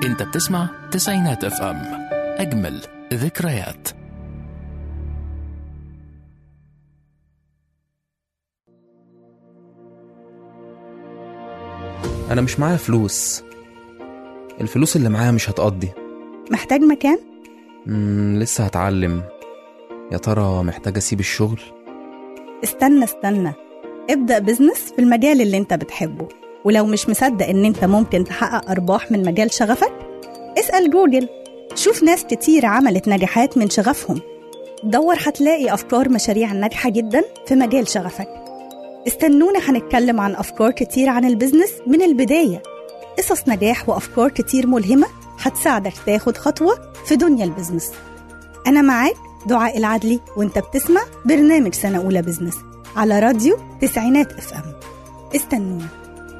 انت بتسمع تسعينات اف ام اجمل ذكريات أنا مش معايا فلوس الفلوس اللي معايا مش هتقضي محتاج مكان؟ مم لسه هتعلم يا ترى محتاج أسيب الشغل استنى استنى ابدأ بزنس في المجال اللي انت بتحبه ولو مش مصدق ان انت ممكن تحقق ارباح من مجال شغفك اسأل جوجل شوف ناس كتير عملت نجاحات من شغفهم دور هتلاقي افكار مشاريع ناجحة جدا في مجال شغفك استنونا هنتكلم عن افكار كتير عن البزنس من البداية قصص نجاح وافكار كتير ملهمة هتساعدك تاخد خطوة في دنيا البزنس أنا معاك دعاء العدلي وانت بتسمع برنامج سنة أولى بزنس على راديو تسعينات اف ام استنونا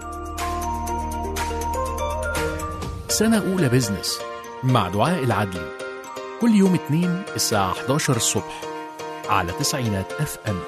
سنة أولى بزنس مع دعاء العدلي كل يوم اثنين الساعة 11 الصبح على تسعينات اف ام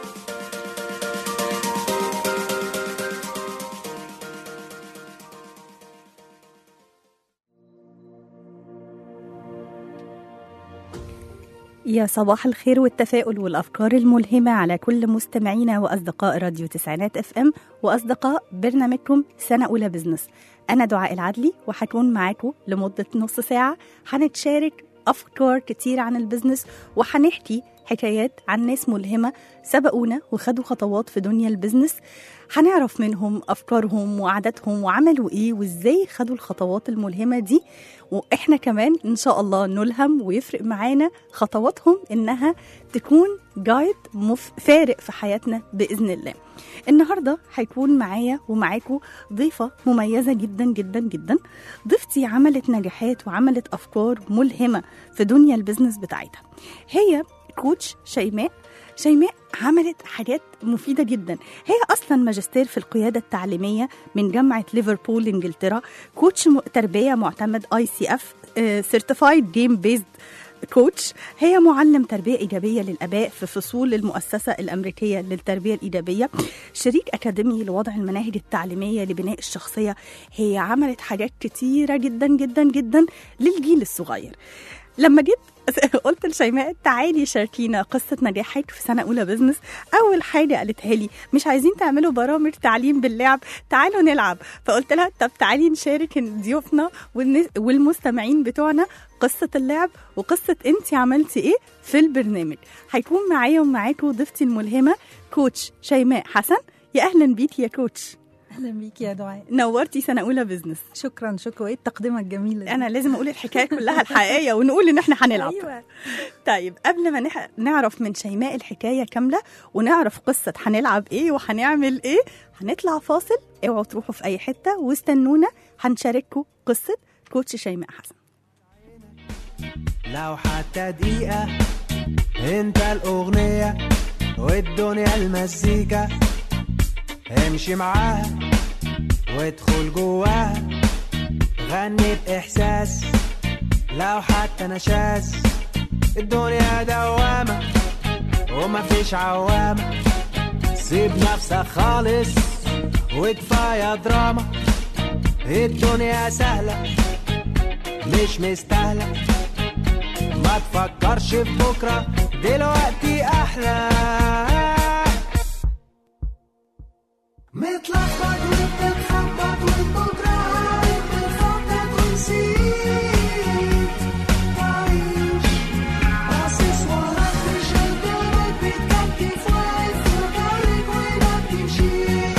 يا صباح الخير والتفاؤل والأفكار الملهمة على كل مستمعينا وأصدقاء راديو تسعينات اف ام وأصدقاء برنامجكم سنة أولى بزنس أنا دعاء العدلي وهكون معاكم لمدة نص ساعة هنتشارك أفكار كتير عن البزنس وهنحكي حكايات عن ناس ملهمة سبقونا وخدوا خطوات في دنيا البزنس هنعرف منهم أفكارهم وعاداتهم وعملوا إيه وإزاي خدوا الخطوات الملهمة دي وإحنا كمان إن شاء الله نلهم ويفرق معانا خطواتهم إنها تكون جايد مف... فارق في حياتنا بإذن الله النهاردة هيكون معايا ومعاكم ضيفة مميزة جدا جدا جدا ضيفتي عملت نجاحات وعملت أفكار ملهمة في دنيا البزنس بتاعتها هي كوتش شيماء شيماء عملت حاجات مفيدة جدا هي أصلا ماجستير في القيادة التعليمية من جامعة ليفربول إنجلترا كوتش م- تربية معتمد اي سي اف سيرتيفايد جيم بيزد كوتش هي معلم تربية إيجابية للآباء في فصول المؤسسة الأمريكية للتربية الإيجابية شريك أكاديمي لوضع المناهج التعليمية لبناء الشخصية هي عملت حاجات كتيرة جدا جدا جدا للجيل الصغير لما جيت قلت لشيماء تعالي شاركينا قصة نجاحك في سنة أولى بزنس أول حاجة قالتها لي مش عايزين تعملوا برامج تعليم باللعب تعالوا نلعب فقلت لها طب تعالي نشارك ضيوفنا والناس- والمستمعين بتوعنا قصة اللعب وقصة انت عملتي ايه في البرنامج هيكون معايا ومعاكم ضيفتي الملهمة كوتش شيماء حسن يا أهلا بيكي يا كوتش اهلا بيك يا دعاء نورتي سنة أولى بزنس شكرا شكرا ايه التقدمه الجميله دي؟ أنا لازم أقول الحكاية كلها الحقيقية ونقول إن إحنا هنلعب ايوه طيب قبل ما نح... نعرف من شيماء الحكايه كامله ونعرف قصه هنلعب ايه وهنعمل ايه هنطلع فاصل اوعوا تروحوا في اي حته واستنونا هنشارككم قصه كوتش شيماء حسن لو حتى دقيقة انت الأغنية والدنيا المزيكا امشي معاها وادخل جواها غني بإحساس لو حتى نشاز الدنيا دوامة ومفيش عوامة سيب نفسك خالص وكفاية دراما الدنيا سهلة مش مستاهلة ما تفكرش في بكرة دلوقتي أحلى متلخبط وبتتخبط وبكرة عارف بتخطط ونسيت تعيش باصص وراك مش قدامك بتكتف واقف في مكانك وما بتمشيش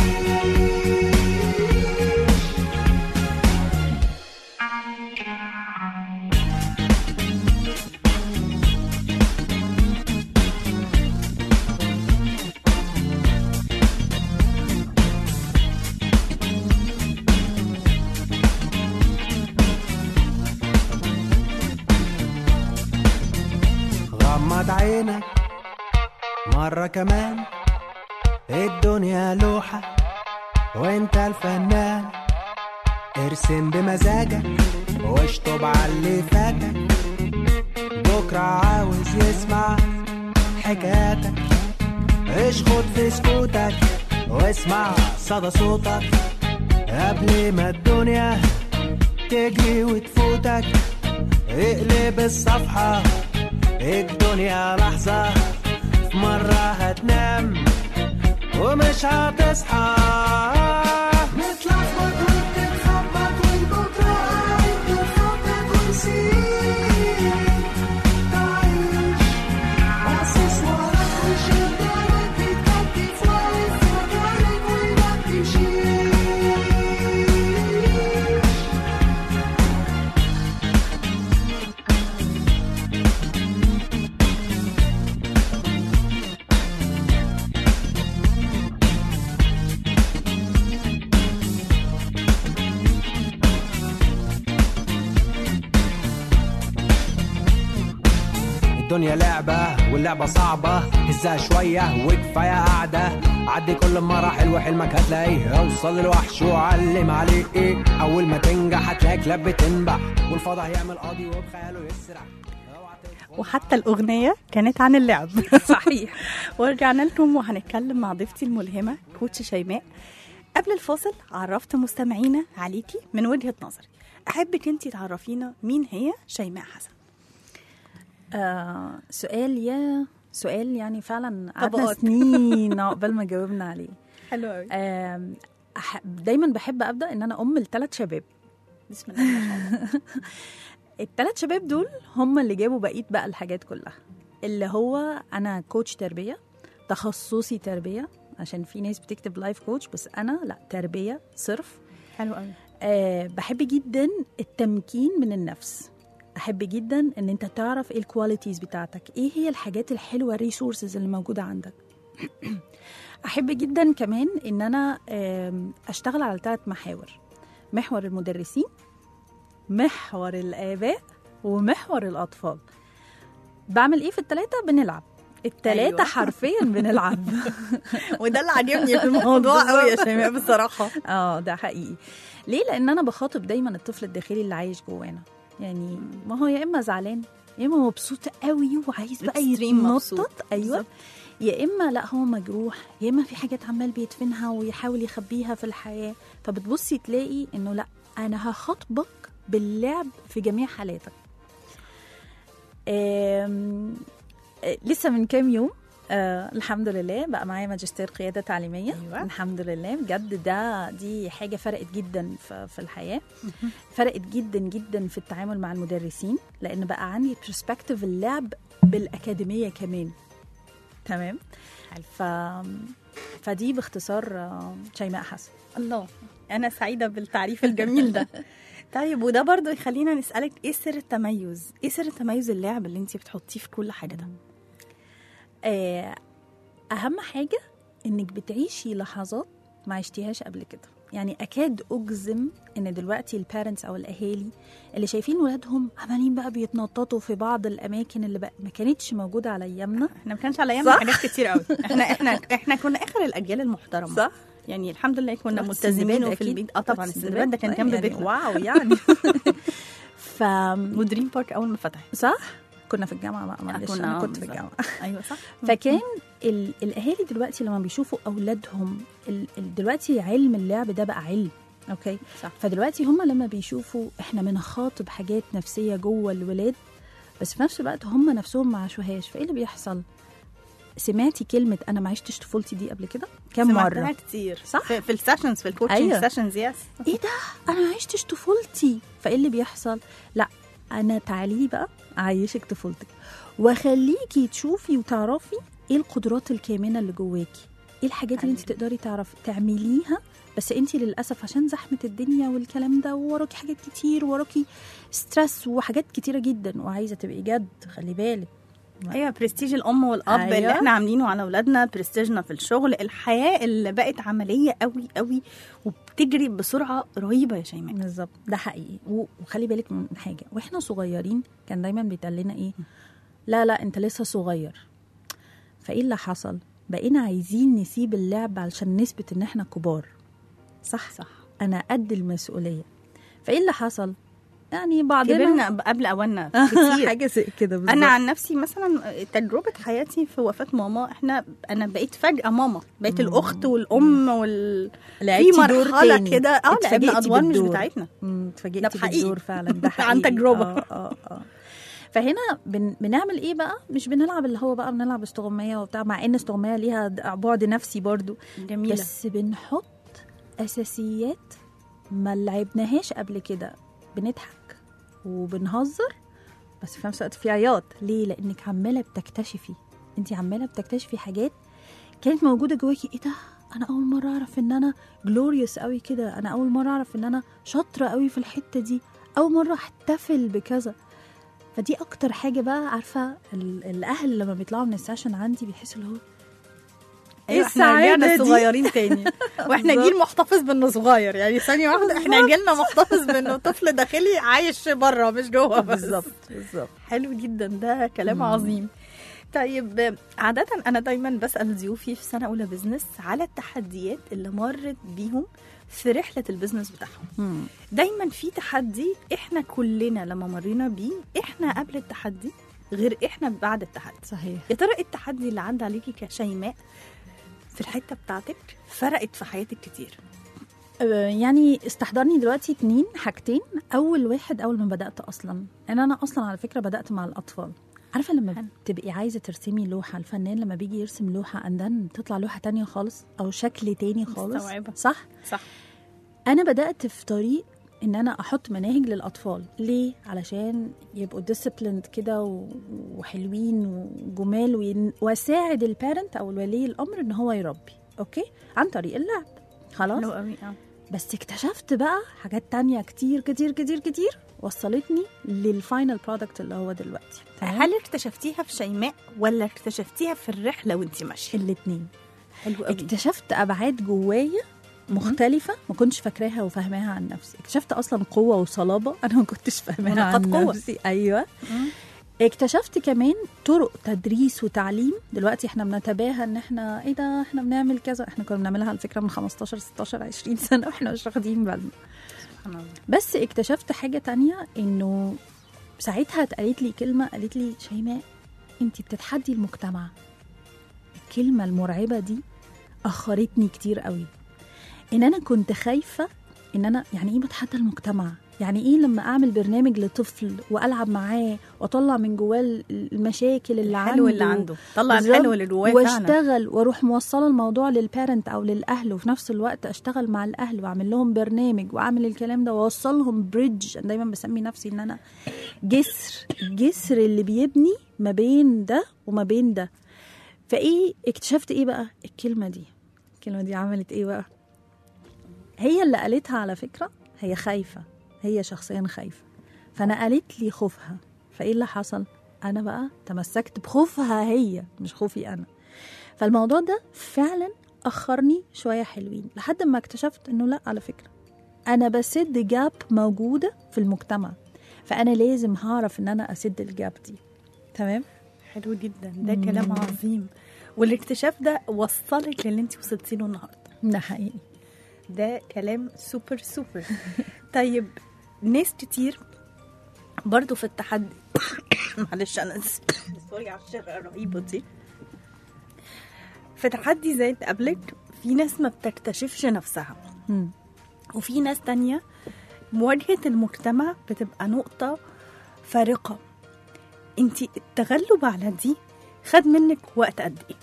غمض عينك مرة كمان الدنيا لوحة وانت الفنان ارسم بمزاجك واشطب على اللي فاتك بكرة عاوز يسمع حكاياتك اشخط في سكوتك واسمع صدى صوتك قبل ما الدنيا تجري وتفوتك اقلب الصفحة الدنيا لحظة في مرة هتنام ومش هتصحى متلخبط وبتتخبط والبكرة قاعد بتخطط ونسيت تعيش باصص وراك وش قدامك بتكتف واقف مكانك وما بتمشيش الدنيا لعبة واللعبة صعبة هزها شوية وكفاية قاعدة عدي كل المراحل وحلمك هتلاقيه اوصل للوحش وعلم عليه ايه اول ما تنجح هتلاقي كلاب بتنبح والفضا هيعمل قاضي وبخياله يسرح اوعى تدخل وحتى الأغنية كانت عن اللعب صحيح ورجعنا لكم وهنتكلم مع ضيفتي الملهمة كوتش شيماء قبل الفاصل عرفت مستمعينا عليكي من وجهة نظري أحبك أنت تعرفينا مين هي شيماء حسن آه سؤال يا سؤال يعني فعلا قعدنا طبقات. سنين عقبال ما جاوبنا عليه حلو قوي آم، أح- دايما بحب ابدا ان انا ام لثلاث شباب بسم الله ما شاء الله الثلاث شباب دول هم اللي جابوا بقيه بقى الحاجات كلها اللي هو انا كوتش تربيه تخصصي تربيه عشان في ناس بتكتب لايف كوتش بس انا لا تربيه صرف حلو قوي أه بحب جدا التمكين من النفس احب جدا ان انت تعرف ايه الكواليتيز بتاعتك ايه هي الحاجات الحلوه الريسورسز اللي موجوده عندك احب جدا كمان ان انا آم، اشتغل على ثلاث محاور محور المدرسين محور الاباء ومحور الاطفال بعمل ايه في الثلاثه بنلعب الثلاثه أيوة. أيوة. حرفيا بنلعب وده اللي عاجبني في الموضوع قوي يا شيماء بصراحة اه ده حقيقي ليه لان انا بخاطب دايما الطفل الداخلي اللي عايش جوانا يعني ما هو يا اما زعلان يا اما مبسوط قوي وعايز بقى Extreme مبسوط. يتنطط ايوه بالظبط. يا اما لا هو مجروح يا اما في حاجات عمال بيدفنها ويحاول يخبيها في الحياه فبتبصي تلاقي انه لا انا هخاطبك باللعب في جميع حالاتك آم، آه، لسه من كام يوم آه الحمد لله بقى معايا ماجستير قياده تعليميه أيوة. الحمد لله بجد ده دي حاجه فرقت جدا في, في الحياه فرقت جدا جدا في التعامل مع المدرسين لان بقى عندي برسبكتيف اللعب بالاكاديميه كمان تمام ف فدي باختصار آه، شيماء حسن الله أنا سعيدة بالتعريف الجميل ده طيب وده برضو يخلينا نسألك ايه سر التميز؟ ايه سر تميز اللعب اللي انت بتحطيه في كل حاجة ده؟ آه، اهم حاجه انك بتعيشي لحظات ما عشتيهاش قبل كده يعني اكاد اجزم ان دلوقتي البارنتس او الاهالي اللي شايفين ولادهم عمالين بقى بيتنططوا في بعض الاماكن اللي بقى ما كانتش موجوده على ايامنا احنا ما كانش على ايامنا صح؟ حاجات كتير قوي احنا احنا احنا كنا اخر الاجيال المحترمه صح؟ يعني الحمد لله كنا رحت ملتزمين السندباد وفي أكيد. البيت اه طبعا رحت السندباد ده كان جنب يعني بيتنا واو يعني ف ودريم بارك اول ما فتح صح كنا في الجامعه بقى معلش كنا- انا آه، كنت في بالظبط. الجامعه ايوه صح فكان ال- الاهالي دلوقتي لما بيشوفوا اولادهم ال- ال- دلوقتي علم اللعب ده بقى علم اوكي صح. فدلوقتي هم لما بيشوفوا احنا بنخاطب حاجات نفسيه جوه الولاد بس في نفس الوقت هم نفسهم ما عاشوهاش فايه اللي بيحصل سمعتي كلمه انا ما عشتش طفولتي دي قبل كده كم سمعتها مره كتير صح؟ في, في السيشنز في الكوتشنج أيوة. سيشنز يس ايه ده انا ما عشتش طفولتي فايه اللي بيحصل لا انا تعالي لي بقى اعيشك طفولتك واخليكي تشوفي وتعرفي ايه القدرات الكامنه اللي جواكي ايه الحاجات اللي انت حلو. تقدري تعرفي تعمليها بس انت للاسف عشان زحمه الدنيا والكلام ده ووراكي حاجات كتير وراكي ستريس وحاجات كتيره جدا وعايزه تبقي جد خلي بالك ايوه برستيج الام والاب أيوة. اللي احنا عاملينه على اولادنا برستيجنا في الشغل الحياه اللي بقت عمليه قوي قوي وبتجري بسرعه رهيبه يا شيماء بالظبط ده حقيقي و- وخلي بالك من حاجه واحنا صغيرين كان دايما بيتقال لنا ايه لا لا انت لسه صغير فايه اللي حصل بقينا عايزين نسيب اللعب علشان نثبت ان احنا كبار صح صح انا قد المسؤوليه فايه اللي حصل يعني بعضنا كبرنا قبل اواننا كتير حاجه زي كده بالظبط انا عن نفسي مثلا تجربه حياتي في وفاه ماما احنا انا بقيت فجاه ماما بقيت الاخت والام وال في لعبتي دور مرحله تاني. كده اه لعبنا اتفاجئتي ادوار مش بالدور. بتاعتنا مم، ده اتفاجئتي بحقيقي. بالدور فعلا ده حقيقي عن تجربة. اه اه اه فهنا بن بنعمل ايه بقى مش بنلعب اللي هو بقى بنلعب استغمايه وبتاع مع ان استغمايه ليها د- بعد نفسي برضو جميله بس بنحط اساسيات ما لعبناهاش قبل كده بنضحك وبنهزر بس في نفس الوقت في عياط ليه لانك عماله بتكتشفي انت عماله بتكتشفي حاجات كانت موجوده جواكي ايه ده انا اول مره اعرف ان انا جلوريوس قوي كده انا اول مره اعرف ان انا شاطره قوي في الحته دي اول مره احتفل بكذا فدي اكتر حاجه بقى عارفه ال- الاهل لما بيطلعوا من السيشن عندي بيحسوا اللي هو ايوه احنا السعادة رجعنا دي. صغيرين تاني واحنا بالظبط. جيل محتفظ بانه صغير يعني ثانيه واحده احنا جيلنا محتفظ بانه طفل داخلي عايش بره مش جوه بس بالظبط بالظبط حلو جدا ده كلام عظيم طيب عادة أنا دايما بسأل ضيوفي في سنة أولى بزنس على التحديات اللي مرت بيهم في رحلة البزنس بتاعهم دايما في تحدي احنا كلنا لما مرينا بيه احنا قبل التحدي غير احنا بعد التحدي صحيح يا ترى إيه التحدي اللي عدى عليكي كشيماء في الحتة بتاعتك فرقت في حياتك كتير آه، يعني استحضرني دلوقتي اتنين حاجتين اول واحد اول ما بدات اصلا ان انا اصلا على فكره بدات مع الاطفال عارفه لما تبقي عايزه ترسمي لوحه الفنان لما بيجي يرسم لوحه اندن تطلع لوحه تانية خالص او شكل تاني خالص مستوعبة. صح صح انا بدات في طريق ان انا احط مناهج للاطفال ليه علشان يبقوا ديسيبليند كده و- وحلوين وجمال وين- واساعد البارنت او الولي الامر ان هو يربي اوكي عن طريق اللعب خلاص حلو قوي اه بس اكتشفت بقى حاجات تانية كتير كتير كتير كتير وصلتني للفاينل برودكت اللي هو دلوقتي تمام؟ هل اكتشفتيها في شيماء ولا اكتشفتيها في الرحلة وانت ماشية؟ الاتنين حلو قوي اكتشفت ابعاد جوايا مختلفة ما كنتش فاكراها وفاهماها عن نفسي اكتشفت اصلا قوة وصلابة انا ما كنتش فاهماها عن ونقاط قوة. نفسي ايوه مم. اكتشفت كمان طرق تدريس وتعليم دلوقتي احنا بنتباهى ان احنا ايه ده احنا بنعمل كذا احنا كنا بنعملها على فكرة من 15 16 20 سنة واحنا مش واخدين بالنا سبحان الله. بس اكتشفت حاجة تانية انه ساعتها اتقالت لي كلمة قالت لي شيماء انت بتتحدي المجتمع الكلمة المرعبة دي أخرتني كتير قوي ان انا كنت خايفة ان انا يعني ايه بتحدى المجتمع يعني ايه لما اعمل برنامج لطفل والعب معاه واطلع من جواه المشاكل اللي عنده الحلو اللي عنده طلع بالظبط. الحلو اللي جواه فعلا واشتغل واروح موصله الموضوع للبارنت او للاهل وفي نفس الوقت اشتغل مع الاهل واعمل لهم برنامج واعمل الكلام ده واوصلهم بريدج انا دايما بسمي نفسي ان انا جسر الجسر اللي بيبني ما بين ده وما بين ده فايه اكتشفت ايه بقى الكلمه دي الكلمه دي عملت ايه بقى هي اللي قالتها على فكره هي خايفه هي شخصيا خايفه فانا قالت لي خوفها فايه اللي حصل انا بقى تمسكت بخوفها هي مش خوفي انا فالموضوع ده فعلا اخرني شويه حلوين لحد ما اكتشفت انه لا على فكره انا بسد جاب موجوده في المجتمع فانا لازم هعرف ان انا اسد الجاب دي تمام حلو جدا ده كلام عظيم والاكتشاف ده وصلك للي انت وصلتي له النهارده ده حقيقي ده كلام سوبر سوبر طيب ناس كتير برضو في التحدي معلش انا سوري على الشرقه الرهيبه دي في تحدي زي اللي قبلك في ناس ما بتكتشفش نفسها مم. وفي ناس تانية مواجهة المجتمع بتبقى نقطة فارقة انت التغلب على دي خد منك وقت قد ايه؟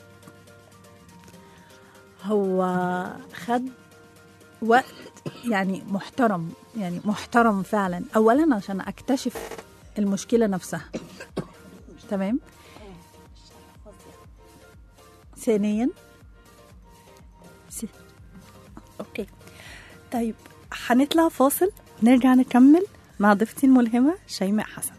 هو خد وقت يعني محترم يعني محترم فعلا اولا عشان اكتشف المشكله نفسها تمام ثانيا س- اوكي طيب هنطلع فاصل نرجع نكمل مع ضيفتي الملهمة شيماء حسن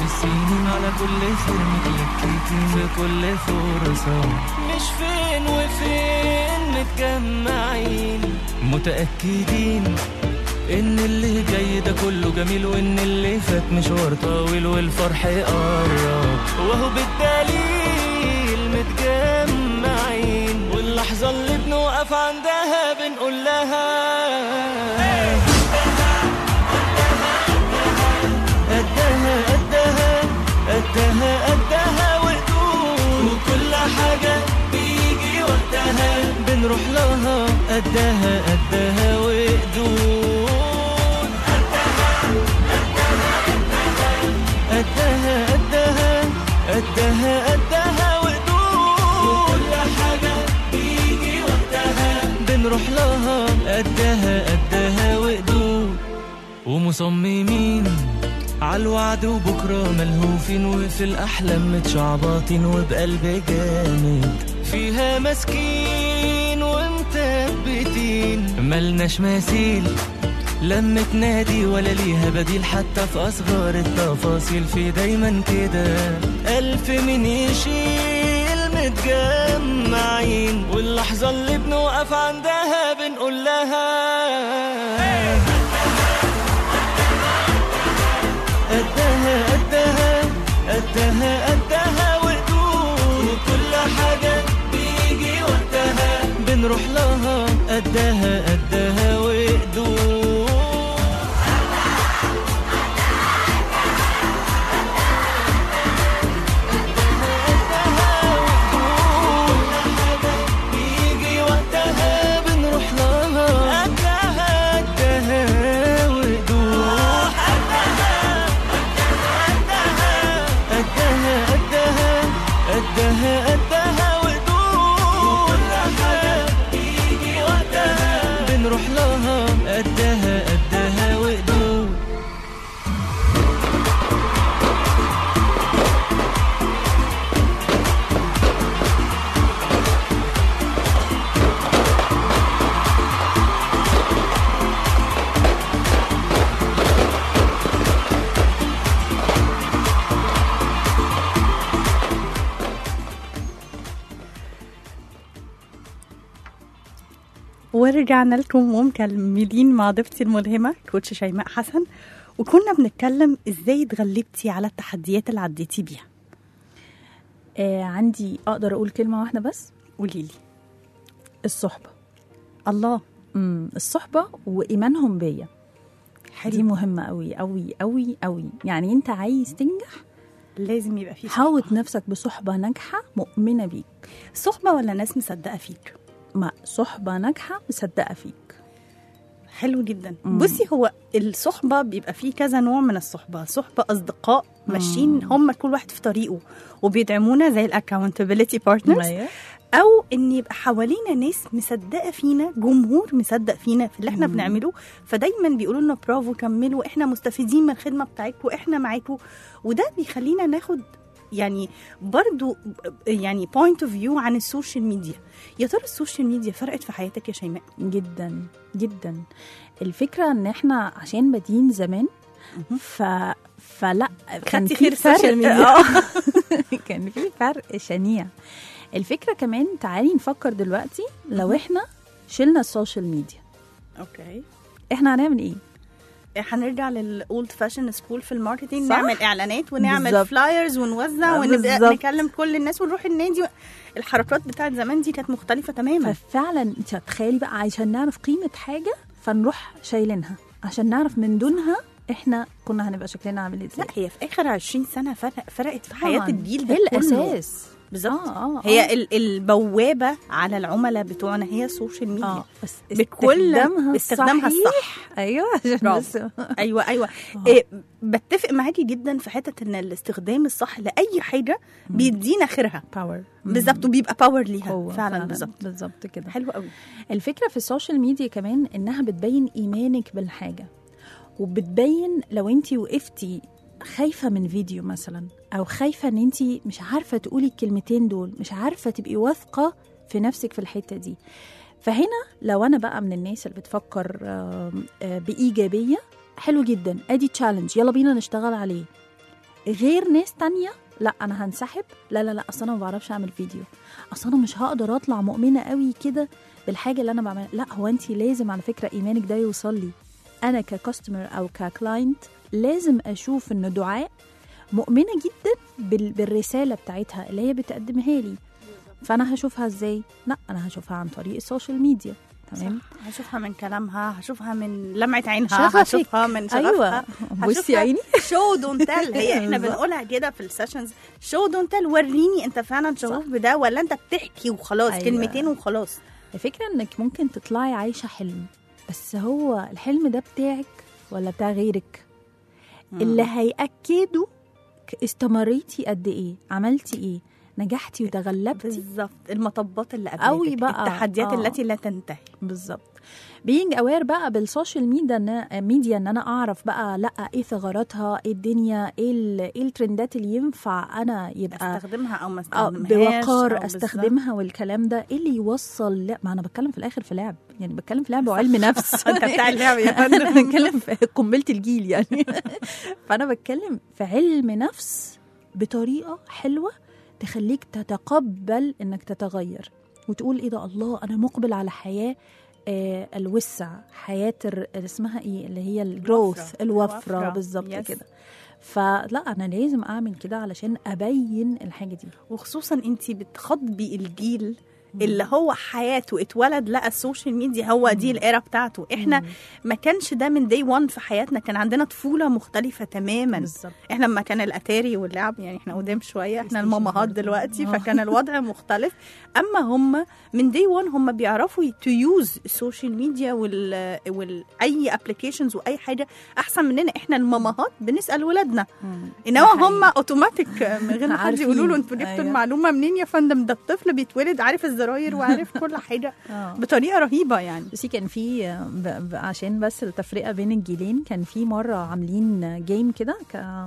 السنين على كل خير متلككين في كل فرصة مش فين وفين متجمعين متأكدين ان اللي جاي ده كله جميل وان اللي فات مشوار طويل والفرح قرب وهو بالدليل متجمعين واللحظة اللي بنوقف عندها بنقول لها قدها قدها قدها قدها وقدود وكل حاجة بيجي وقتها بنروح لها قدها قدها وقدود قدها قدها قدها قدها وقدود وكل حاجة بيجي وقتها بنروح لها قدها قدها وقدود ومصممين عالوعد وبكرة ملهوفين وفي الأحلام متشعبطين وبقلب جامد فيها ماسكين ومثبتين ملناش مثيل لما تنادي ولا ليها بديل حتى في أصغر التفاصيل في دايما كده ألف من يشيل متجمعين واللحظة اللي بنوقف عندها بنقول لها قدها قدها قدها قدها وقدود وكل حاجة بيجي وقتها بنروح لها قدها قدها وقدود بيجي وقتها بنروح لها قدها قدها وقدود قدها قدها قدها قدها وقدود وكل حاجة بيجي وقتها بنروح لها قدها قدها وقدود ورجعنا لكم ومكملين مع ضيفتي الملهمة كوتش شيماء حسن وكنا بنتكلم ازاي اتغلبتي على التحديات اللي عديتي بيها آه عندي اقدر اقول كلمه واحده بس قولي لي الصحبه الله امم الصحبه وايمانهم بيا حلو. دي مهمه قوي قوي قوي قوي يعني انت عايز تنجح لازم يبقى في حاوط نفسك بصحبه ناجحه مؤمنه بيك صحبة ولا ناس مصدقة فيك ما صحبه ناجحه مصدقه فيك حلو جدا مم. بصي هو الصحبة بيبقى فيه كذا نوع من الصحبة صحبة أصدقاء ماشيين هم كل واحد في طريقه وبيدعمونا زي الاكونتابيلتي بارتنرز أيوة. او ان يبقى حوالينا ناس مصدقه فينا جمهور مصدق فينا في اللي احنا مم. بنعمله فدايما بيقولوا لنا برافو كملوا احنا مستفيدين من الخدمه بتاعتكم احنا معاكم وده بيخلينا ناخد يعني برضو يعني بوينت اوف فيو عن السوشيال ميديا يا ترى السوشيال ميديا فرقت في حياتك يا شيماء جدا جدا الفكره ان احنا عشان بادئين زمان ف فلا كان خدتي في خير فرق السوشيال ميديا. آه. كان في فرق شنيع الفكره كمان تعالي نفكر دلوقتي لو احنا شلنا السوشيال ميديا اوكي احنا هنعمل ايه هنرجع للاولد فاشن سكول في الماركتينج صح؟ نعمل اعلانات ونعمل بالظبط. فلايرز ونوزع آه، ونبدا بالظبط. نكلم كل الناس ونروح النادي الحركات بتاعت زمان دي كانت مختلفه تماما ففعلا انت تخيلي بقى عشان نعرف قيمه حاجه فنروح شايلينها عشان نعرف من دونها احنا كنا هنبقى شكلنا عامل ازاي لا هي في اخر 20 سنه فرق فرقت في حياه طبعاً. الجيل ده هي كله. الاساس بالظبط آه، آه، هي آه. ال- البوابه على العملاء بتوعنا هي السوشيال ميديا اه بس بكل استخدامها باستخدامها الصحيح. ايوه عشان برافو. بس ايوه ايوه إيه بتفق معاكي جدا في حته ان الاستخدام الصح لاي حاجه بيدينا خيرها باور بالظبط وبيبقى باور ليها هو فعلا بالظبط بالظبط كده حلو قوي الفكره في السوشيال ميديا كمان انها بتبين ايمانك بالحاجه وبتبين لو انت وقفتي خايفه من فيديو مثلا او خايفه ان انت مش عارفه تقولي الكلمتين دول مش عارفه تبقي واثقه في نفسك في الحته دي فهنا لو انا بقى من الناس اللي بتفكر آم، آه، بايجابيه حلو جدا ادي تشالنج يلا بينا نشتغل عليه غير ناس تانية لا انا هنسحب لا لا لا اصل انا ما بعرفش اعمل فيديو اصل انا مش هقدر اطلع مؤمنه قوي كده بالحاجه اللي انا بعملها لا هو انت لازم على فكره ايمانك ده يوصل لي انا ككاستمر او ككلاينت لازم اشوف ان دعاء مؤمنه جدا بال- بالرساله بتاعتها اللي هي بتقدمها لي فانا هشوفها ازاي لا انا هشوفها عن طريق السوشيال ميديا تمام هشوفها من كلامها هشوفها من لمعة عينها شغفك. هشوفها من شغفها ايوه بصي يا عيني شو دونت تيل هي احنا بالظبط. بنقولها كده في السيشنز شو دونت تيل وريني انت فعلا شغوف بده ولا انت بتحكي وخلاص أيوة. كلمتين وخلاص الفكره انك ممكن تطلعي عايشه حلم بس هو الحلم ده بتاعك ولا بتاع غيرك اللي هيأكدوا ك- استمريتي قد ايه عملتي ايه نجحتي وتغلبتي بالظبط المطبات اللي قبلتك قوي بقى. التحديات آه. التي لا تنتهي بالظبط بينج اوير بقى بالسوشيال ميديا ان ميديا ان انا اعرف بقى لا ايه ثغراتها ايه الدنيا ايه ال- ايه الترندات اللي ينفع انا يبقى استخدمها او ما اه استخدمهاش بوقار أو بالظبط. استخدمها والكلام ده ايه اللي يوصل لا ما انا بتكلم في الاخر في لعب يعني بتكلم في لعب وعلم نفس انت بتاع اللعب يا انا فندم بتكلم في قنبله الجيل يعني فانا بتكلم في علم نفس بطريقه حلوه تخليك تتقبل انك تتغير وتقول ايه ده الله انا مقبل على حياه آه الوسع حياه الر- اسمها ايه اللي هي الجروث الوفرة. الوفره الوفرة. بالظبط Yes. كده فلا انا لازم اعمل كده علشان ابين الحاجه دي وخصوصا انت بتخاطبي الجيل اللي هو حياته اتولد لقى السوشيال ميديا هو دي الايرا بتاعته احنا ما كانش ده من دي 1 في حياتنا كان عندنا طفوله مختلفه تماما بالظبط احنا لما كان الاتاري واللعب يعني احنا قدام شويه احنا المامهات برضه. دلوقتي آه. فكان الوضع مختلف اما هم من دي 1 هم بيعرفوا تو يوز السوشيال ميديا وال, وال اي ابلكيشنز واي حاجه احسن مننا احنا المامهات بنسال ولادنا انما حقيقي. هم اوتوماتيك من غير ما حد عارفين. يقولوا له انتوا جبتوا أيوة. المعلومه منين يا فندم ده الطفل بيتولد عارف الزراير وعارف كل حاجه آه. بطريقه رهيبه يعني بصي كان في ب- ب- عشان بس التفرقه بين الجيلين كان في مره عاملين جيم كده ك-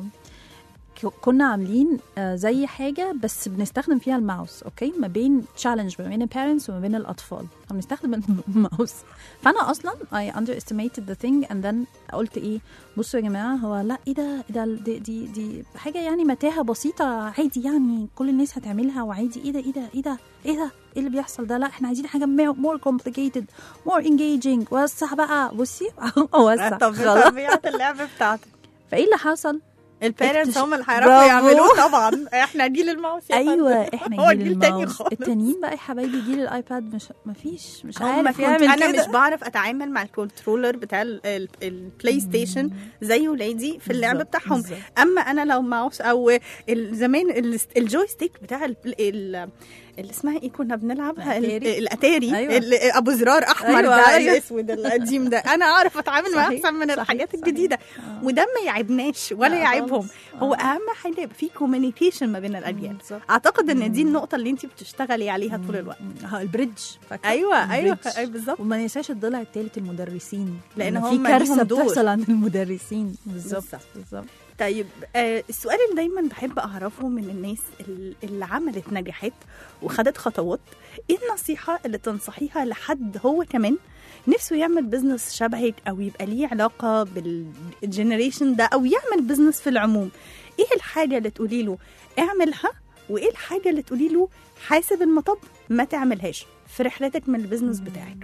ك- كنا عاملين آه، زي حاجه بس بنستخدم فيها الماوس اوكي ما بين تشالنج ما بين البيرنتس وما بين الاطفال فبنستخدم الماوس فانا اصلا I underestimated the thing and then قلت ايه بصوا يا جماعه هو لا ايه ده إيه ده دي, دي دي حاجه يعني متاهه بسيطه عادي يعني كل الناس هتعملها وعادي ايه ده ايه ده ايه ده ايه ده ايه اللي بيحصل ده لا احنا عايزين حاجه more complicated more engaging وسع بقى بصي وسع طب خلاص طبيعه اللعب بتاعتك فايه اللي حصل البيرنتس اكتش- هم اللي هيعرفوا برافو. يعملوه طبعا احنا جيل الماوس يا ايوه فندم. احنا هو جيل جيل تاني الماوس خالص التانيين بقى يا حبايبي جيل الايباد مش مفيش مش هم عارف كنت يعمل انا كده مش بعرف اتعامل مع الكنترولر بتاع ال- ال- البلاي ستيشن زي ولادي في اللعب بالظبط، بتاعهم بالظبط. اما انا لو ماوس او ال- زمان ال- الجويستيك بتاع ال- ال- اللي اسمها ايه كنا بنلعبها ال- الأتاري. الاتاري أيوة. ال- ابو زرار احمر أيوة، ده أيوة. الاسود القديم ده انا اعرف اتعامل معاه صحيح، احسن من صحيح، الحاجات صحيح. الجديده آه. وده ما يعبناش ولا لا يعيبهم خالص. هو آه. اهم حاجه يبقى في كوميونيكيشن ما بين الاجيال بالظبط. اعتقد ان دي النقطه اللي انت بتشتغلي عليها طول الوقت اه البريدج فاكرة؟ ايوه ايوه البريدج. أيوة، بالظبط وما ننساش الضلع الثالث المدرسين لأن لأن هم في ليهم كارثه دور. بتحصل عند المدرسين بالظبط بالظبط. بالظبط طيب آه السؤال اللي دايما بحب اعرفه من الناس ال- اللي عملت نجاحات وخدت خطوات ايه النصيحه اللي تنصحيها لحد هو كمان نفسه يعمل بزنس شبهك او يبقى ليه علاقه بالجنريشن ده او يعمل بزنس في العموم ايه الحاجه اللي تقولي له اعملها وايه الحاجه اللي تقولي له حاسب المطب ما تعملهاش في رحلتك من البزنس بتاعك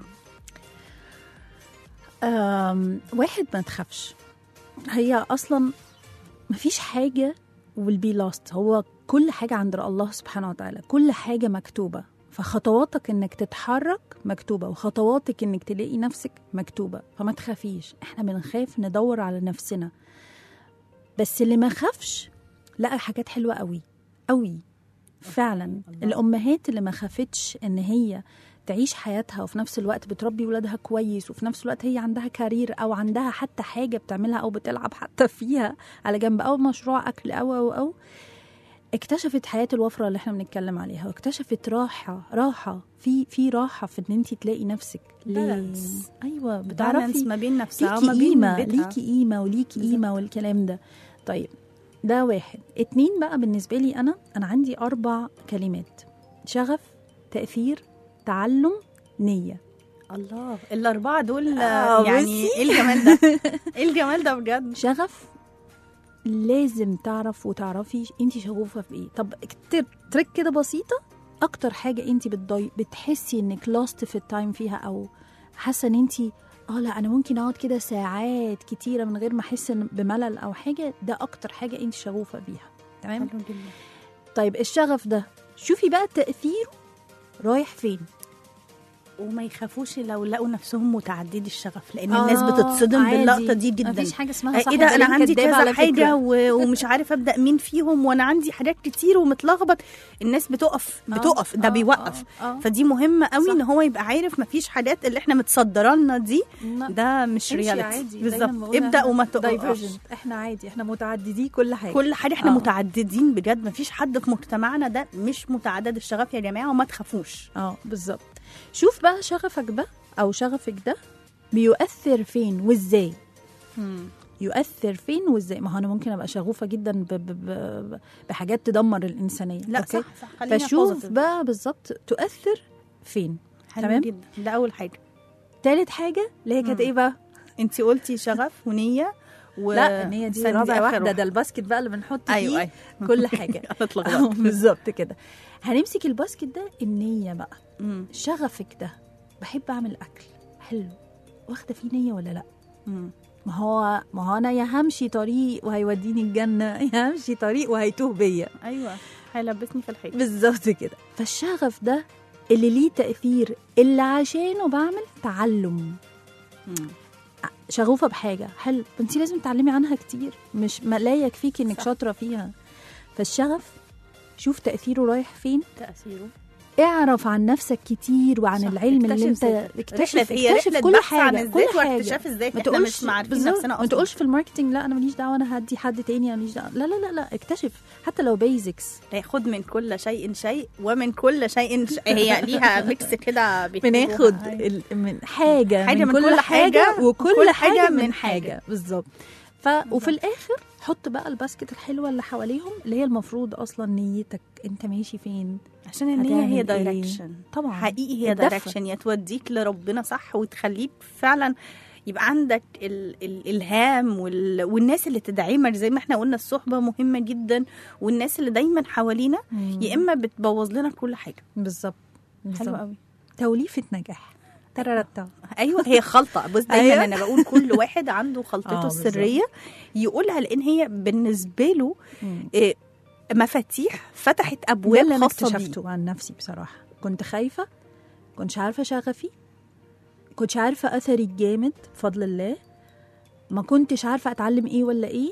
أم، واحد ما تخافش هي اصلا مفيش حاجه will be lost هو كل حاجه عند الله سبحانه وتعالى كل حاجه مكتوبه فخطواتك انك تتحرك مكتوبه وخطواتك انك تلاقي نفسك مكتوبه فما تخافيش احنا بنخاف ندور على نفسنا بس اللي ما خافش لقى حاجات حلوه قوي قوي فعلا الامهات اللي ما خافتش ان هي تعيش حياتها وفي نفس الوقت بتربي ولادها كويس وفي نفس الوقت هي عندها كارير او عندها حتى حاجه بتعملها او بتلعب حتى فيها على جنب او مشروع اكل او او او اكتشفت حياه الوفره اللي احنا بنتكلم عليها واكتشفت راحه راحه في في راحه في ان انت تلاقي نفسك ليه Balance. ايوه بالانس بتعرفي ما بين نفسها ليكي وما بين قيمة بيتها. ليكي قيمة وليكي قيمة والكلام ده طيب ده واحد اتنين بقى بالنسبة لي أنا أنا عندي أربع كلمات شغف تأثير تعلم نية الله الأربعة دول آه، يعني بصي. إيه الجمال ده؟ إيه الجمال ده بجد؟ شغف لازم تعرف وتعرفي انت شغوفه في ايه طب اكتر تريك كده بسيطه اكتر حاجه انت بتضي بتحسي انك لاست في التايم فيها او حاسه ان انت اه لا انا ممكن اقعد كده ساعات كتيره من غير ما احس إن بملل او حاجه ده اكتر حاجه انت شغوفه بيها تمام حلو جدا طيب الشغف ده شوفي بقى تاثيره رايح فين وما يخافوش لو لقوا نفسهم متعددي الشغف لان آه، الناس بتتصدم عادي. باللقطه دي جدا مفيش حاجه اسمها ايه صح ده انا وغير عندي كدابة كذا على حاجه فكرة. و... ومش عارف ابدا مين فيهم وانا عندي حاجات كتير ومتلخبط الناس بتقف آه، بتقف ده آه، بيوقف آه، آه. فدي مهمه قوي صح. ان هو يبقى عارف مفيش حاجات اللي احنا متصدره لنا دي لا. ده مش امشي رياليتي عادي بالظبط ابدا وما تقفش دايفرجنت احنا عادي احنا متعددي كل حاجه كل حاجه احنا آه. متعددين بجد مفيش حد في مجتمعنا ده مش متعدد الشغف يا جماعه وما تخافوش اه بالظبط شوف بقى شغفك ده او شغفك ده بيؤثر فين وازاي يؤثر فين وازاي ما هو انا ممكن ابقى شغوفه جدا ب ب ب بحاجات تدمر الانسانيه لا أوكي؟ صح صح خلينا فشوف positive. بقى بالظبط تؤثر فين حلو تمام؟ جدا ده اول حاجه تالت حاجه اللي هي كانت مم. ايه بقى انت قلتي شغف ونيه و لا ان هي دي استني رابع آخر واحده ده الباسكت بقى اللي بنحط فيه ايوه ايوه كل حاجه انا آه، اتلخبطت بالظبط كده هنمسك الباسكت ده النيه بقى مم. شغفك ده بحب اعمل اكل حلو واخده فيه نيه ولا لا مم. ما هو ما هو انا يا همشي طريق وهيوديني الجنه يا همشي طريق وهيتوه بيا ايوه هيلبسني في الحيط بالظبط كده فالشغف ده اللي ليه تاثير اللي عشانه بعمل تعلم مم. شغوفه بحاجه حلو انت لازم تتعلمي عنها كتير مش ما لا يكفيكي انك صح. شاطره فيها فالشغف شوف تاثيره رايح فين تاثيره اعرف عن نفسك كتير وعن صح، العلم اللي اكتشف انت ذاتك. اكتشف رحلة هي اكتشف رحلة كل بحث عن حاجه الذات كل حاجه واكتشاف الذات ما احنا تقولش مش عارفين بالظبط، نفسنا ما اصلا تقولش في الماركتنج لا انا ماليش دعوه انا هدي حد تاني انا ماليش دعوه لا لا لا لا اكتشف حتى لو بيزكس لا، خد من كل شيء شيء ومن كل شيء ش... هي ليها ميكس كده بناخد بيكتبوها. ال- من حاجه حاجة من, من كل كل حاجه حاجة وكل وكل حاجه, حاجة من من حاجه حاجة. بالظبط ف وفي الاخر حط بقى الباسكت الحلوه اللي حواليهم اللي هي المفروض اصلا نيتك انت ماشي فين عشان النية هي هتعمل إيه؟ دايركشن طبعا حقيقي هي الدفة. دايركشن يا توديك لربنا صح وتخليك فعلا يبقى عندك ال ال الالهام وال والناس اللي تدعمك زي ما احنا قلنا الصحبه مهمه جدا والناس اللي دايما حوالينا يا اما بتبوظ لنا كل حاجه بالظبط حلو بالظبط قوي توليفه نجاح تررتا ايوه هي خلطه بص دايما أيوة. أيوة. انا بقول كل واحد عنده آه، خلطته بالظبط. السريه يقولها لان هي بالنسبه له إيه، مفاتيح فتحت ده ابواب اللي انا خاصه بيه اكتشفته عن نفسي بصراحه كنت خايفه كنتش عارفه شغفي كنتش عارفه اثري الجامد بفضل الله ما كنتش عارفه اتعلم ايه ولا ايه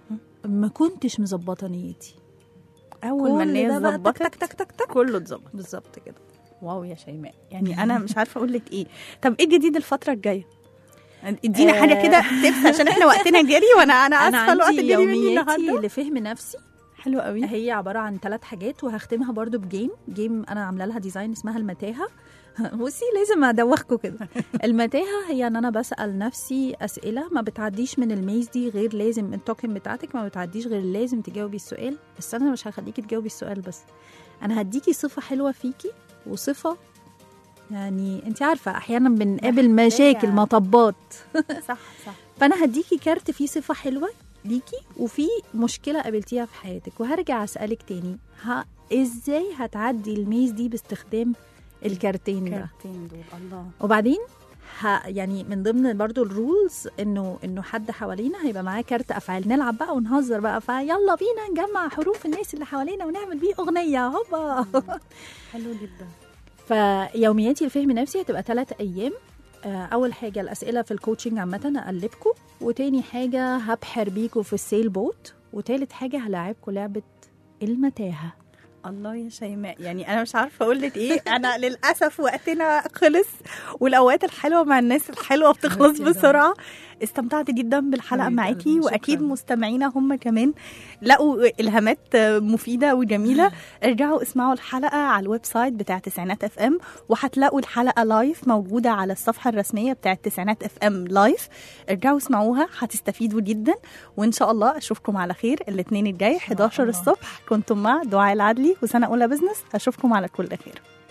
ما كنتش مظبطه نيتي اول ما كل الناس ده بقى تك تك ظبطت تك تك تك كله اتظبط بالظبط كده واو يا شيماء يعني انا مش عارفه اقول لك ايه طب ايه الجديد الفتره الجايه ادينا آه. حاجه كده تبس عشان احنا وقتنا جري وانا انا انا اسفه الوقت عندي جري مني يومياتي النهارده لفهم نفسي حلو قوي هي عباره عن ثلاث حاجات وهختمها برضو بجيم جيم انا عامله لها ديزاين اسمها المتاهه بصي لازم ادوخكم كده المتاهه هي ان انا بسال نفسي اسئله ما بتعديش من الميز دي غير لازم التوكن بتاعتك ما بتعديش غير لازم تجاوبي السؤال بس انا مش هخليكي تجاوبي السؤال بس انا هديكي صفه حلوه فيكي وصفه يعني انت عارفه احيانا بنقابل مشاكل مطبات صح صح فانا هديكي كارت فيه صفه حلوه ليكي وفي مشكله قابلتيها في حياتك وهرجع اسالك تاني ها ازاي هتعدي الميز دي باستخدام الكارتين ده كارتين دول الله وبعدين ها يعني من ضمن برضو الرولز انه انه حد حوالينا هيبقى معاه كارت افعال نلعب بقى ونهزر بقى فيلا بينا نجمع حروف الناس اللي حوالينا ونعمل بيه اغنيه هوبا حلو جدا فيومياتي لفهم نفسي هتبقى ثلاث ايام آه، اول حاجه الاسئله في الكوتشنج عامه اقلبكم وتاني حاجه هبحر بيكم في السيل بوت وتالت حاجه هلاعبكم لعبه المتاهه الله يا شيماء يعني انا مش عارفه اقول لك ايه انا للاسف وقتنا خلص والاوقات الحلوه مع الناس الحلوه بتخلص حبيبتي يا بسرعه استمتعت جدا بالحلقه حبيبة معاكي قلبي، واكيد شكراً. مستمعينا هم كمان لقوا الهامات مفيده وجميله ارجعوا اسمعوا الحلقه على الويب سايت بتاع تسعينات اف ام وهتلاقوا الحلقه لايف موجوده على الصفحه الرسميه بتاعه تسعينات اف ام لايف ارجعوا اسمعوها هتستفيدوا جدا وان شاء الله اشوفكم على خير الاثنين الجاي 11 الله. الصبح كنتم مع دعاء العدلي وسنه اولى بزنس اشوفكم على كل خير